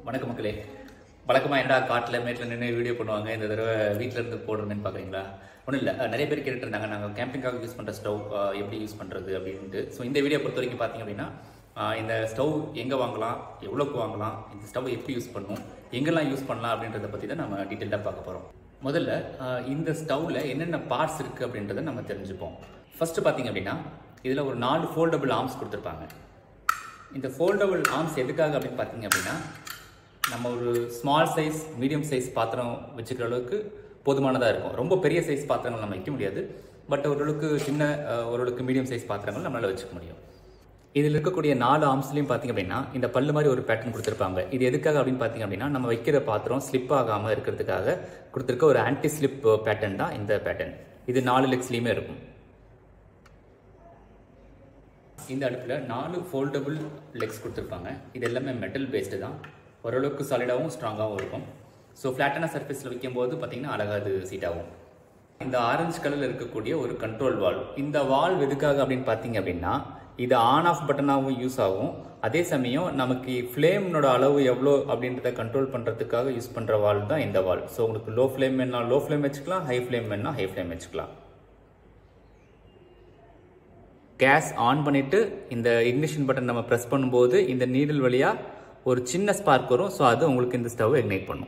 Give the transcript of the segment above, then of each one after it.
வணக்கம் மக்களே வழக்கமாக என்னடா காட்டில் மேட்டில் நின்று வீடியோ பண்ணுவாங்க இந்த தடவை வீட்டில் இருந்து போடுறேன்னு பார்க்குறீங்களா ஒன்றும் இல்லை நிறைய பேர் கேட்டுட்டு இருந்தாங்க நாங்கள் கேம்பிங்காக யூஸ் பண்ணுற ஸ்டவ் எப்படி யூஸ் பண்ணுறது அப்படின்ட்டு ஸோ இந்த வீடியோ பொறுத்த வரைக்கும் பார்த்தீங்க அப்படின்னா ஆஹ் இந்த ஸ்டவ் எங்கே வாங்கலாம் எவ்வளோக்கு வாங்கலாம் இந்த ஸ்டவ் எப்படி யூஸ் பண்ணணும் எங்கெல்லாம் யூஸ் பண்ணலாம் அப்படின்றத பற்றி தான் நம்ம டீட்டெயிலாக பார்க்க போகிறோம் முதல்ல ஆஹ் இந்த ஸ்டவ்வில் என்னென்ன பார்ட்ஸ் இருக்குது அப்படின்றத நம்ம தெரிஞ்சுப்போம் ஃபர்ஸ்ட் பார்த்தீங்க அப்படின்னா இதில் ஒரு நாலு ஃபோல்டபுள் ஆர்ம்ஸ் கொடுத்துருப்பாங்க இந்த ஃபோல்டபுள் ஆர்ம்ஸ் எதுக்காக அப்படின்னு பார்த்தீங்க அப்படின்னா நம்ம ஒரு ஸ்மால் சைஸ் மீடியம் சைஸ் பாத்திரம் வச்சுக்கிற அளவுக்கு போதுமானதாக இருக்கும் ரொம்ப பெரிய சைஸ் பாத்திரங்கள் நம்ம வைக்க முடியாது பட் ஓரளவுக்கு சின்ன அஹ், ஓரளவுக்கு மீடியம் சைஸ் பாத்திரங்கள் நம்மளால வச்சுக்க முடியும் இதில் இருக்கக்கூடிய நாலு ஆர்ம்ஸ்லையும் பார்த்தீங்க அப்படின்னா இந்த பல்லு மாதிரி ஒரு பேட்டர்ன் கொடுத்துருப்பாங்க இது எதுக்காக அப்படின்னு பார்த்தீங்க அப்படின்னா நம்ம வைக்கிற பாத்திரம் ஸ்லிப் ஆகாமல் இருக்கிறதுக்காக கொடுத்துருக்க ஒரு ஆன்டி ஸ்லிப் பேட்டர்ன் தான் இந்த பேட்டர்ன் இது நாலு லெக்ஸ்லையுமே இருக்கும் இந்த அடுப்பில் நாலு ஃபோல்டபுள் லெக்ஸ் கொடுத்துருப்பாங்க இது எல்லாமே மெட்டல் பேஸ்டு தான் ஓரளவுக்கு சாலிடாகவும் ஸ்ட்ராங்காகவும் இருக்கும் ஸோ ஃப்ளாட்டான சர்ஃபேஸில் வைக்கும்போது பார்த்தீங்கன்னா அழகாக அது சீட் ஆகும் இந்த ஆரஞ்சு கலரில் இருக்கக்கூடிய ஒரு கண்ட்ரோல் வால் இந்த வால் எதுக்காக அப்படின்னு பார்த்தீங்க அப்படின்னா இது ஆன் ஆஃப் பட்டனாகவும் யூஸ் ஆகும் அதே சமயம் நமக்கு ஃப்ளேம்னோட அளவு எவ்வளோ அப்படின்றத கண்ட்ரோல் பண்ணுறதுக்காக யூஸ் பண்ணுற வால் தான் இந்த வால் ஸோ உங்களுக்கு லோ ஃப்ளேம் வேணா லோ ஃப்ளேம் வச்சுக்கலாம் ஹை ஃப்ளேம் வேணா ஹை ஃப்ளேம் வச்சுக்கலாம் கேஸ் ஆன் பண்ணிட்டு இந்த இக்னிஷன் பட்டன் நம்ம ப்ரெஸ் பண்ணும்போது இந்த நீடில் வழியா ஒரு சின்ன ஸ்பார்க் வரும் ஸோ அது உங்களுக்கு இந்த ஸ்டவ் இக்னைட் பண்ணும்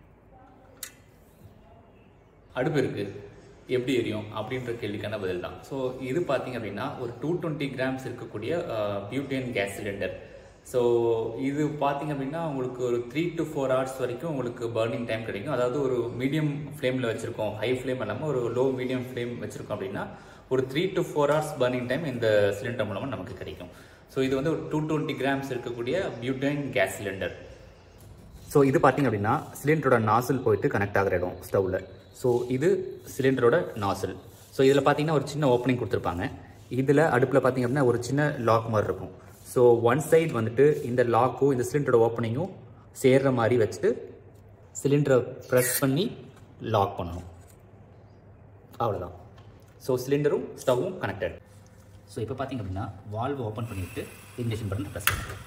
அடுப்பு இருக்கு எப்படி எரியும் அப்படின்ற கேள்விக்கான பதில் தான் ஸோ இது பார்த்தீங்க அப்படின்னா ஒரு டூ டுவெண்ட்டி கிராம்ஸ் இருக்கக்கூடிய பியூட்டேன் கேஸ் சிலிண்டர் ஸோ இது பார்த்தீங்க அப்படின்னா உங்களுக்கு ஒரு த்ரீ டு ஃபோர் ஹவர்ஸ் வரைக்கும் உங்களுக்கு பர்னிங் டைம் கிடைக்கும் அதாவது ஒரு மீடியம் ஃப்ளேமில் வச்சுருக்கோம் ஹை ஃப்ளேம் இல்லாமல் ஒரு லோ மீடியம் ஃப்ளேம் வச்சுருக்கோம் அப்படின்னா ஒரு three to four hours burning time இந்த சிலிண்டர் மூலமாக நமக்கு கிடைக்கும் ஸோ இது வந்து ஒரு டூ டுவெண்ட்டி கிராம்ஸ் இருக்கக்கூடிய பியூட்டைன் கேஸ் சிலிண்டர் ஸோ இது பார்த்தீங்க அப்படின்னா சிலிண்டரோட நாசில் போயிட்டு கனெக்ட் ஆகிற இடம் ஸ்டவ்வில் ஸோ இது சிலிண்டரோட நாசில் ஸோ இதில் பார்த்தீங்கன்னா ஒரு சின்ன ஓப்பனிங் கொடுத்துருப்பாங்க இதில் அடுப்பில் பார்த்தீங்க அப்படின்னா ஒரு சின்ன லாக் மாதிரி இருக்கும் ஸோ ஒன் சைடு வந்துட்டு இந்த லாக்கும் இந்த சிலிண்டரோட ஓப்பனிங்கும் சேர்ற மாதிரி வச்சுட்டு சிலிண்டரை ப்ரெஸ் பண்ணி லாக் பண்ணணும் அவ்வளோதான் ஸோ சிலிண்டரும் ஸ்டவ்வும் கனெக்டட் ஸோ இப்போ பார்த்தீங்க அப்படின்னா வால்வு ஓப்பன் பண்ணிவிட்டு இக்னிஷன் பட்டன் ப்ரெஸ் பண்ணிக்கலாம்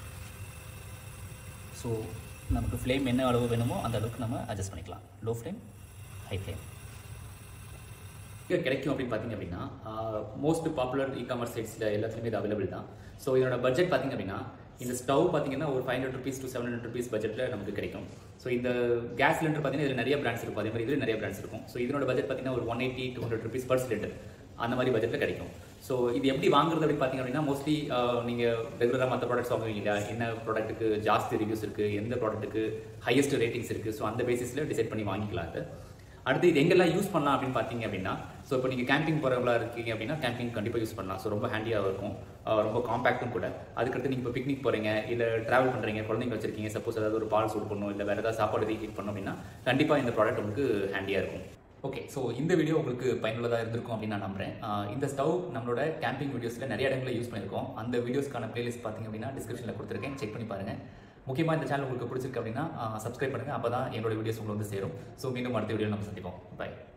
ஸோ நமக்கு ஃப்ளேம் என்ன அளவு வேணுமோ அந்த அளவுக்கு நம்ம அட்ஜஸ்ட் பண்ணிக்கலாம் லோ ஃப்ளேம் ஹை ஃப்ளேம் இங்கே கிடைக்கும் அப்படின்னு பார்த்தீங்க அப்படின்னா மோஸ்ட் பாப்புலர் இ காமர்ஸ் சைட்ஸில் எல்லாத்துலேயுமே இது அவைலபிள் தான் ஸோ இதோட பட்ஜெட் பார்த்தீங்க அப்படின்னா இந்த ஸ்டவ் பார்த்தீங்கன்னா ஒரு five hundred rupees to seven hundred rupees பட்ஜெட்டில் நமக்கு கிடைக்கும் ஸோ இந்த கேஸ் சிலிண்டர் பார்த்தீங்கன்னா இதில் நிறைய பிராண்ட்ஸ் இருக்கும் அதே மாதிரி இதில் நிறைய பிராண்ட்ஸ் இருக்கும் ஸோ இதனோட பட்ஜெட் பார்த்தீங்கன்னா ஒரு one eighty two hundred rupees per cylinder அந்த மாதிரி பட்ஜெட்டில் கிடைக்கும் ஸோ இது எப்படி வாங்குறது அப்படின்னு பார்த்தீங்க அப்படின்னா மோஸ்ட்லி நீங்கள் ரெகுலராக மற்ற ப்ராடக்ட்ஸ் வாங்குவீங்க இல்லையா என்ன ப்ராடக்ட்டுக்கு ஜாஸ்தி ரிவ்யூஸ் இருக்குது எந்த ப்ராடக்ட்டுக்கு ஹையஸ்ட் ரேட்டிங்ஸ் இருக்குது ஸோ அந்த பேசிஸில் டிசைட் பண்ணி வாங்கிக்கலாம் அது அடுத்து இது எங்கெல்லாம் யூஸ் பண்ணலாம் அப்படின்னு பார்த்தீங்க அப்படின்னா ஸோ இப்போ நீங்கள் கேம்பிங் போகிறவங்களா இருக்கீங்க அப்படின்னா கேம்பிங் கண்டிப்பாக யூஸ் பண்ணலாம் ஸோ ரொம்ப ஹேண்டியாக இருக்கும் அஹ் ரொம்ப காம்பேக்ட்டும் கூட அதுக்கடுத்து நீங்கள் இப்போ பிக்னிக் போகிறீங்க இல்லை ட்ராவல் பண்ணுறீங்க குழந்தைங்க வச்சிருக்கீங்க சப்போஸ் ஏதாவது ஒரு பால் சூடு பண்ணணும் இல்லை வேறு ஏதாவது சாப்பாடு ரீஹீட் பண்ணணும் அப்படின்னா கண்டிப்பாக இந்த ப்ராடக்ட் உங்களுக்கு ஹேண்டியாக இருக்கும் ஓகே ஸோ இந்த வீடியோ உங்களுக்கு பயனுள்ளதாக இருந்திருக்கும் அப்படின்னு நான் நம்புறேன் ஆஹ் இந்த ஸ்டவ் நம்மளோட கேம்பிங் வீடியோஸில் நிறைய இடங்களில் யூஸ் பண்ணியிருக்கோம் அந்த வீடியோஸ்க்கான பிளேலிஸ்ட் பார்த்தீங்க அப்படின்னா டிஸ்கிரிப்ஷனில் கொடுத்துருக்கேன் செக் பண்ணி பாருங்கள் முக்கியமாக இந்த சேனல் உங்களுக்கு பிடிச்சிருக்கு அப்படின்னா சப்ஸ்கிரைப் பண்ணுங்கள் அப்போ தான் என்னோட வீடியோஸ் உங்களுக்கு வந்து சேரும் ஸோ மீண்டும் அடுத்த வீடியோ நம்ம சந்திப்போம் பை